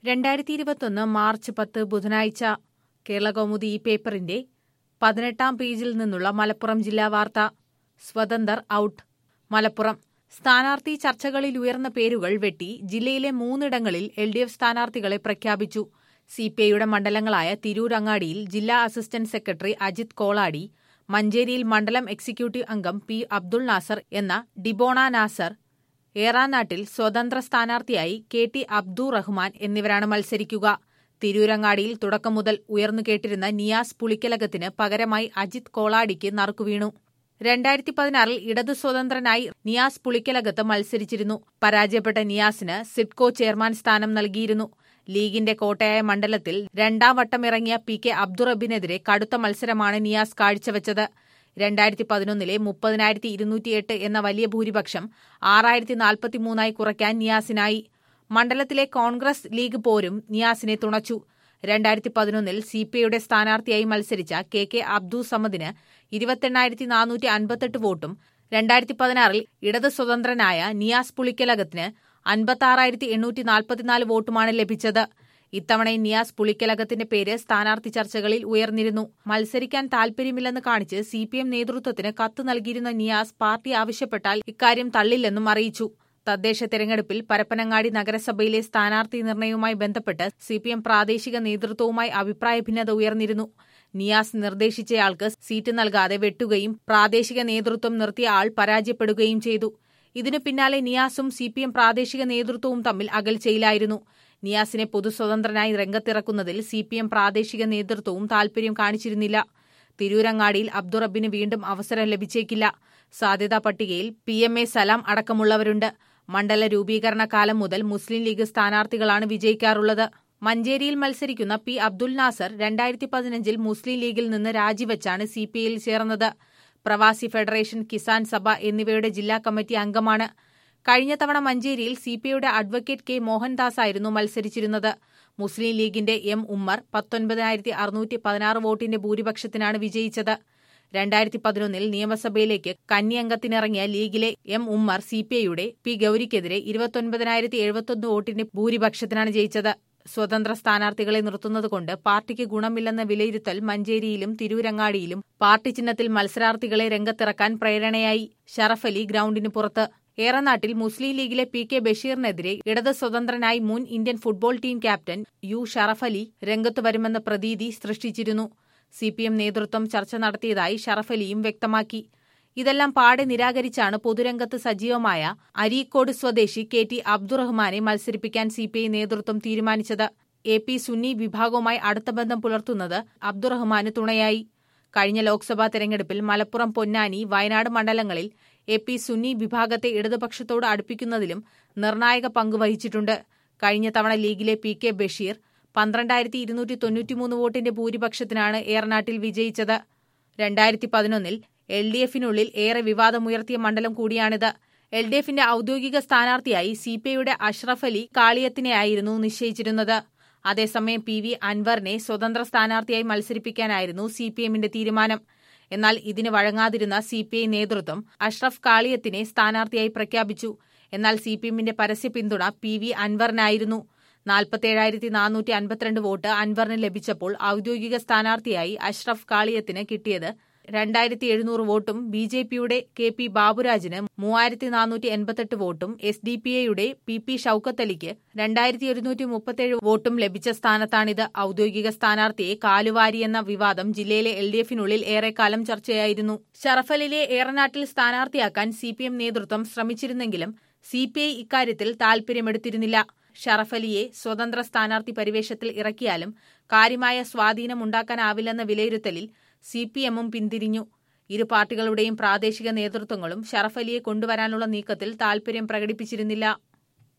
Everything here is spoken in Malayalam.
രണ്ടായിരത്തി ഇരുപത്തൊന്ന് മാർച്ച് പത്ത് ബുധനാഴ്ച കേരളകൗമുദി ഈ പേപ്പറിന്റെ പതിനെട്ടാം പേജിൽ നിന്നുള്ള മലപ്പുറം ജില്ലാ വാർത്ത സ്വതന്തർ ഔട്ട് മലപ്പുറം സ്ഥാനാർത്ഥി ചർച്ചകളിൽ ഉയർന്ന പേരുകൾ വെട്ടി ജില്ലയിലെ മൂന്നിടങ്ങളിൽ എൽ ഡി എഫ് സ്ഥാനാർത്ഥികളെ പ്രഖ്യാപിച്ചു സി പി ഐയുടെ മണ്ഡലങ്ങളായ തിരൂരങ്ങാടിയിൽ ജില്ലാ അസിസ്റ്റന്റ് സെക്രട്ടറി അജിത് കോളാടി മഞ്ചേരിയിൽ മണ്ഡലം എക്സിക്യൂട്ടീവ് അംഗം പി അബ്ദുൾ നാസർ എന്ന ഡിബോണ നാസർ ഏറാനാട്ടിൽ സ്വതന്ത്ര സ്ഥാനാർത്ഥിയായി കെ ടി അബ്ദുർ റഹ്മാൻ എന്നിവരാണ് മത്സരിക്കുക തിരൂരങ്ങാടിയിൽ തുടക്കം മുതൽ ഉയർന്നു കേട്ടിരുന്ന നിയാസ് പുളിക്കലകത്തിന് പകരമായി അജിത് കോളാടിക്ക് നറുക്കുവീണു രണ്ടായിരത്തി പതിനാറിൽ ഇടതു സ്വതന്ത്രനായി നിയാസ് പുളിക്കലകത്ത് മത്സരിച്ചിരുന്നു പരാജയപ്പെട്ട നിയാസിന് സിഡ്കോ ചെയർമാൻ സ്ഥാനം നൽകിയിരുന്നു ലീഗിന്റെ കോട്ടയായ മണ്ഡലത്തിൽ രണ്ടാം വട്ടം ഇറങ്ങിയ പി കെ അബ്ദുറബിനെതിരെ കടുത്ത മത്സരമാണ് നിയാസ് കാഴ്ചവെച്ചത് രണ്ടായിരത്തി പതിനൊന്നിലെ മുപ്പതിനായിരത്തി ഇരുന്നൂറ്റിയെട്ട് എന്ന വലിയ ഭൂരിപക്ഷം ആറായിരത്തി നാൽപ്പത്തിമൂന്നായി കുറയ്ക്കാൻ നിയാസിനായി മണ്ഡലത്തിലെ കോൺഗ്രസ് ലീഗ് പോരും നിയാസിനെ തുണച്ചു രണ്ടായിരത്തി പതിനൊന്നിൽ സി പി ഐയുടെ സ്ഥാനാർത്ഥിയായി മത്സരിച്ച കെ കെ അബ്ദു സമദിന് ഇരുപത്തെണ്ണായിരത്തി നാനൂറ്റി അൻപത്തെട്ട് വോട്ടും രണ്ടായിരത്തി പതിനാറിൽ ഇടത് സ്വതന്ത്രനായ നിയാസ് പുളിക്കലകത്തിന് അൻപത്താറായിരത്തി എണ്ണൂറ്റി നാൽപ്പത്തിനാല് വോട്ടുമാണ് ലഭിച്ചത് ഇത്തവണ നിയാസ് പുളിക്കലകത്തിന്റെ പേര് സ്ഥാനാർത്ഥി ചർച്ചകളിൽ ഉയർന്നിരുന്നു മത്സരിക്കാൻ താൽപര്യമില്ലെന്ന് കാണിച്ച് സി പി എം നേതൃത്വത്തിന് കത്ത് നൽകിയിരുന്ന നിയാസ് പാർട്ടി ആവശ്യപ്പെട്ടാൽ ഇക്കാര്യം തള്ളില്ലെന്നും അറിയിച്ചു തദ്ദേശ തെരഞ്ഞെടുപ്പിൽ പരപ്പനങ്ങാടി നഗരസഭയിലെ സ്ഥാനാർത്ഥി നിർണയവുമായി ബന്ധപ്പെട്ട് സി പി എം പ്രാദേശിക നേതൃത്വവുമായി അഭിപ്രായ ഭിന്നത ഉയർന്നിരുന്നു നിയാസ് നിർദ്ദേശിച്ചയാൾക്ക് സീറ്റ് നൽകാതെ വെട്ടുകയും പ്രാദേശിക നേതൃത്വം നിർത്തിയ ആൾ പരാജയപ്പെടുകയും ചെയ്തു ഇതിനു പിന്നാലെ നിയാസും സി പി എം പ്രാദേശിക നേതൃത്വവും തമ്മിൽ അകൽച്ചയിലായിരുന്നു നിയാസിനെ പൊതുസ്വതന്ത്രനായി രംഗത്തിറക്കുന്നതിൽ സി പി എം പ്രാദേശിക നേതൃത്വവും താൽപര്യം കാണിച്ചിരുന്നില്ല തിരൂരങ്ങാടിയിൽ അബ്ദുറബിന് വീണ്ടും അവസരം ലഭിച്ചേക്കില്ല സാധ്യതാ പട്ടികയിൽ പി എം എ സലാം അടക്കമുള്ളവരുണ്ട് മണ്ഡല രൂപീകരണ കാലം മുതൽ മുസ്ലിം ലീഗ് സ്ഥാനാർത്ഥികളാണ് വിജയിക്കാറുള്ളത് മഞ്ചേരിയിൽ മത്സരിക്കുന്ന പി അബ്ദുൽ നാസർ രണ്ടായിരത്തി പതിനഞ്ചിൽ മുസ്ലിം ലീഗിൽ നിന്ന് രാജിവെച്ചാണ് സി പി ഐയിൽ ചേർന്നത് പ്രവാസി ഫെഡറേഷൻ കിസാൻ സഭ എന്നിവയുടെ ജില്ലാ കമ്മിറ്റി അംഗമാണ് കഴിഞ്ഞ തവണ മഞ്ചേരിയിൽ സി പി ഐയുടെ അഡ്വക്കേറ്റ് കെ മോഹൻദാസ് ആയിരുന്നു മത്സരിച്ചിരുന്നത് മുസ്ലിം ലീഗിന്റെ എം ഉമ്മർ പത്തൊൻപതിനായിരത്തി അറുന്നൂറ്റി പതിനാറ് വോട്ടിന്റെ ഭൂരിപക്ഷത്തിനാണ് വിജയിച്ചത് രണ്ടായിരത്തി പതിനൊന്നിൽ നിയമസഭയിലേക്ക് കന്നി അംഗത്തിനിറങ്ങിയ ലീഗിലെ എം ഉമ്മർ സി പി ഐയുടെ പി ഗൌരിക്കെതിരെ ഇരുപത്തൊൻപതിനായിരത്തി എഴുപത്തൊന്ന് വോട്ടിന്റെ ഭൂരിപക്ഷത്തിനാണ് ജയിച്ചത് സ്വതന്ത്ര സ്ഥാനാർത്ഥികളെ നിർത്തുന്നതുകൊണ്ട് പാർട്ടിക്ക് ഗുണമില്ലെന്ന വിലയിരുത്തൽ മഞ്ചേരിയിലും തിരൂരങ്ങാടിയിലും പാർട്ടി ചിഹ്നത്തിൽ മത്സരാർത്ഥികളെ രംഗത്തിറക്കാൻ പ്രേരണയായി ഷറഫലി ഗ്രൌണ്ടിന് പുറത്ത് ഏറനാട്ടിൽ മുസ്ലിം ലീഗിലെ പി കെ ബഷീറിനെതിരെ ഇടത് സ്വതന്ത്രനായി മുൻ Indian football team captain U Sharafali രംഗത്ത് വരുമെന്ന പ്രതീതി സൃഷ്ടിച്ചിരുന്നു സി പി എം നേതൃത്വം ചർച്ച നടത്തിയതായി ഷറഫലിയും വ്യക്തമാക്കി ഇതെല്ലാം പാടെ നിരാകരിച്ചാണ് പൊതുരംഗത്ത് സജീവമായ അരീക്കോട് സ്വദേശി കെ ടി അബ്ദുറഹ്മാനെ മത്സരിപ്പിക്കാൻ സി പി ഐ നേതൃത്വം തീരുമാനിച്ചത് എ പി സുന്നി വിഭാഗവുമായി അടുത്ത ബന്ധം പുലർത്തുന്നത് അബ്ദുറഹ്മാന് തുണയായി കഴിഞ്ഞ ലോക്സഭാ തെരഞ്ഞെടുപ്പിൽ മലപ്പുറം പൊന്നാനി വയനാട് മണ്ഡലങ്ങളിൽ എ പി സുന്നി വിഭാഗത്തെ ഇടതുപക്ഷത്തോട് അടുപ്പിക്കുന്നതിലും നിർണായക പങ്ക് വഹിച്ചിട്ടുണ്ട് കഴിഞ്ഞ തവണ ലീഗിലെ പി കെ ബഷീർ പന്ത്രണ്ടായിരത്തി ഇരുന്നൂറ്റി തൊണ്ണൂറ്റിമൂന്ന് വോട്ടിന്റെ ഭൂരിപക്ഷത്തിനാണ് ഏറനാട്ടിൽ വിജയിച്ചത് രണ്ടായിരത്തി പതിനൊന്നിൽ എൽ ഡി എഫിനുള്ളിൽ ഏറെ വിവാദമുയർത്തിയ മണ്ഡലം കൂടിയാണിത് എൽ ഡി എഫിന്റെ ഔദ്യോഗിക സ്ഥാനാർത്ഥിയായി സി പി ഐയുടെ അഷ്റഫ് അലി കാളിയത്തിനെയായിരുന്നു നിശ്ചയിച്ചിരുന്നത് അതേസമയം പി വി അൻവറിനെ സ്വതന്ത്ര സ്ഥാനാർത്ഥിയായി മത്സരിപ്പിക്കാനായിരുന്നു സി പി എമ്മിന്റെ തീരുമാനം എന്നാൽ ഇതിന് വഴങ്ങാതിരുന്ന സി പി ഐ നേതൃത്വം അഷ്റഫ് കാളിയത്തിനെ സ്ഥാനാർത്ഥിയായി പ്രഖ്യാപിച്ചു എന്നാൽ സി പി എമ്മിന്റെ പരസ്യ പിന്തുണ പി വി അൻവറിനായിരുന്നു നാൽപ്പത്തേഴായിരത്തി നാനൂറ്റി അൻപത്തിരണ്ട് വോട്ട് അൻവറിന് ലഭിച്ചപ്പോൾ ഔദ്യോഗിക സ്ഥാനാർത്ഥിയായി അഷ്റഫ് കാളിയത്തിന് കിട്ടിയത് രണ്ടായിരത്തി എഴുന്നൂറ് വോട്ടും ബി ജെ പിയുടെ കെ പി ബാബുരാജിന് മൂവായിരത്തി നാനൂറ്റി എൺപത്തെട്ട് വോട്ടും എസ് ഡി പി ഐയുടെ പി പി ഷൌക്കത്തലിക്ക് രണ്ടായിരത്തി ഒരുന്നൂറ്റി മുപ്പത്തേഴ് വോട്ടും ലഭിച്ച സ്ഥാനത്താണിത് ഔദ്യോഗിക സ്ഥാനാർത്ഥിയെ കാലുവാരിയെന്ന വിവാദം ജില്ലയിലെ എൽ ഡി എഫിനുള്ളിൽ ഏറെക്കാലം ചർച്ചയായിരുന്നു ഷറഫലിലെ ഏറനാട്ടിൽ സ്ഥാനാർത്ഥിയാക്കാൻ സി പി എം നേതൃത്വം ശ്രമിച്ചിരുന്നെങ്കിലും സി പി ഐ ഇക്കാര്യത്തിൽ താൽപര്യമെടുത്തിരുന്നില്ല ഷറഫലിയെ സ്വതന്ത്ര സ്ഥാനാർത്ഥി പരിവേഷത്തിൽ ഇറക്കിയാലും കാര്യമായ സ്വാധീനമുണ്ടാക്കാനാവില്ലെന്ന വിലയിരുത്തലിൽ സി പി എമ്മും പിന്തിരിഞ്ഞു ഇരു പാർട്ടികളുടെയും പ്രാദേശിക നേതൃത്വങ്ങളും ഷറഫലിയെ കൊണ്ടുവരാനുള്ള നീക്കത്തിൽ താൽപര്യം പ്രകടിപ്പിച്ചിരുന്നില്ല